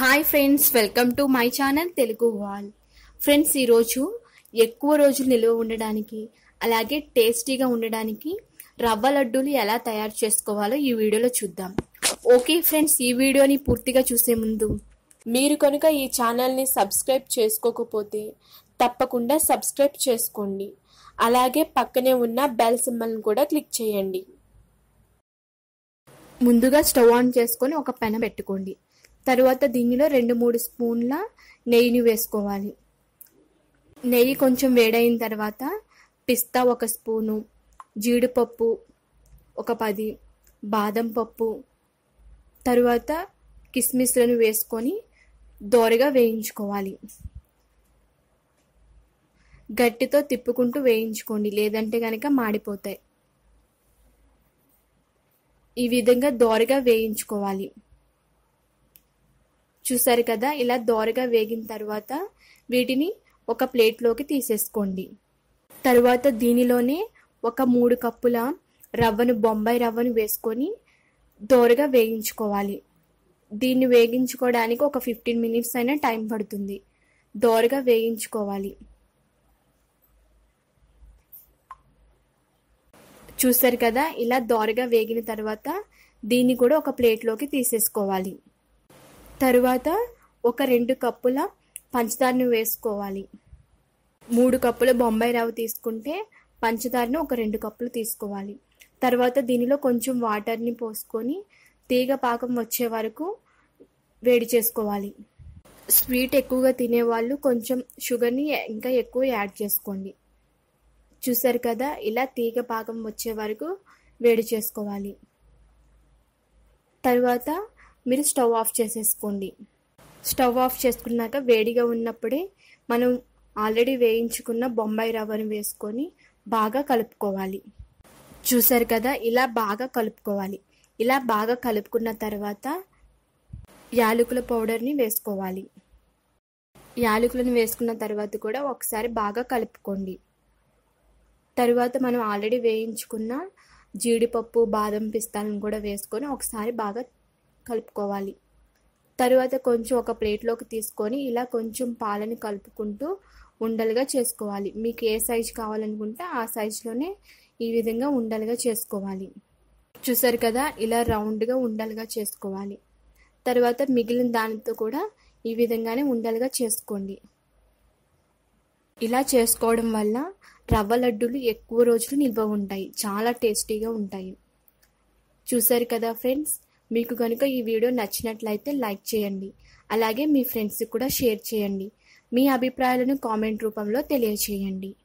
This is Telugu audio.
hi friends welcome to my channel Telugu wall friends ఈరోజు ఎక్కువ రోజులు నిల్వ ఉండడానికి అలాగే టేస్టీగా ఉండడానికి రవ్వ లడ్డూలు ఎలా తయారు చేసుకోవాలో ఈ వీడియోలో చూద్దాం ఓకే ఫ్రెండ్స్ ఈ వీడియోని పూర్తిగా చూసే ముందు మీరు కనుక ఈ ఛానల్ని సబ్స్క్రైబ్ చేసుకోకపోతే తప్పకుండా సబ్స్క్రైబ్ చేసుకోండి అలాగే పక్కనే ఉన్న బెల్ సింబల్ని కూడా క్లిక్ చేయండి ముందుగా స్టవ్ ఆన్ చేసుకొని ఒక పెన పెట్టుకోండి తర్వాత దీనిలో రెండు మూడు స్పూన్ల నెయ్యిని వేసుకోవాలి నెయ్యి కొంచెం వేడైన తర్వాత పిస్తా ఒక స్పూను జీడిపప్పు ఒక పది బాదం పప్పు తరువాత కిస్మిస్లను వేసుకొని దోరగా వేయించుకోవాలి గట్టితో తిప్పుకుంటూ వేయించుకోండి లేదంటే కనుక మాడిపోతాయి ఈ విధంగా దోరగా వేయించుకోవాలి చూసారు కదా ఇలా దోరగా వేగిన తర్వాత వీటిని ఒక ప్లేట్లోకి తీసేసుకోండి తరువాత దీనిలోనే ఒక మూడు కప్పుల రవ్వను బొంబాయి రవ్వను వేసుకొని దోరగా వేయించుకోవాలి దీన్ని వేగించుకోవడానికి ఒక ఫిఫ్టీన్ మినిట్స్ అయినా టైం పడుతుంది దోరగా వేయించుకోవాలి చూసారు కదా ఇలా దోరగా వేగిన తర్వాత దీన్ని కూడా ఒక ప్లేట్లోకి తీసేసుకోవాలి తరువాత ఒక రెండు కప్పుల పంచదారను వేసుకోవాలి మూడు కప్పుల బొంబాయి రవ్వ తీసుకుంటే పంచదారను ఒక రెండు కప్పులు తీసుకోవాలి తర్వాత దీనిలో కొంచెం వాటర్ని పోసుకొని తీగ పాకం వచ్చే వరకు వేడి చేసుకోవాలి స్వీట్ ఎక్కువగా తినేవాళ్ళు కొంచెం షుగర్ని ఇంకా ఎక్కువ యాడ్ చేసుకోండి చూసారు కదా ఇలా తీగ పాకం వచ్చే వరకు వేడి చేసుకోవాలి తర్వాత మీరు స్టవ్ ఆఫ్ చేసేసుకోండి స్టవ్ ఆఫ్ చేసుకున్నాక వేడిగా ఉన్నప్పుడే మనం ఆల్రెడీ వేయించుకున్న బొంబాయి రవ్వను వేసుకొని బాగా కలుపుకోవాలి చూసారు కదా ఇలా బాగా కలుపుకోవాలి ఇలా బాగా కలుపుకున్న తర్వాత యాలకుల పౌడర్ని వేసుకోవాలి యాలకులను వేసుకున్న తర్వాత కూడా ఒకసారి బాగా కలుపుకోండి తర్వాత మనం ఆల్రెడీ వేయించుకున్న జీడిపప్పు బాదం పిస్తాలను కూడా వేసుకొని ఒకసారి బాగా కలుపుకోవాలి తరువాత కొంచెం ఒక ప్లేట్లోకి తీసుకొని ఇలా కొంచెం పాలని కలుపుకుంటూ ఉండలుగా చేసుకోవాలి మీకు ఏ సైజు కావాలనుకుంటే ఆ సైజులోనే ఈ విధంగా ఉండలుగా చేసుకోవాలి చూసారు కదా ఇలా రౌండ్గా ఉండలుగా చేసుకోవాలి తర్వాత మిగిలిన దానితో కూడా ఈ విధంగానే ఉండలుగా చేసుకోండి ఇలా చేసుకోవడం వల్ల రవ్వ లడ్డూలు ఎక్కువ రోజులు నిల్వ ఉంటాయి చాలా టేస్టీగా ఉంటాయి చూసారు కదా ఫ్రెండ్స్ మీకు కనుక ఈ వీడియో నచ్చినట్లయితే లైక్ చేయండి అలాగే మీ ఫ్రెండ్స్కి కూడా షేర్ చేయండి మీ అభిప్రాయాలను కామెంట్ రూపంలో తెలియచేయండి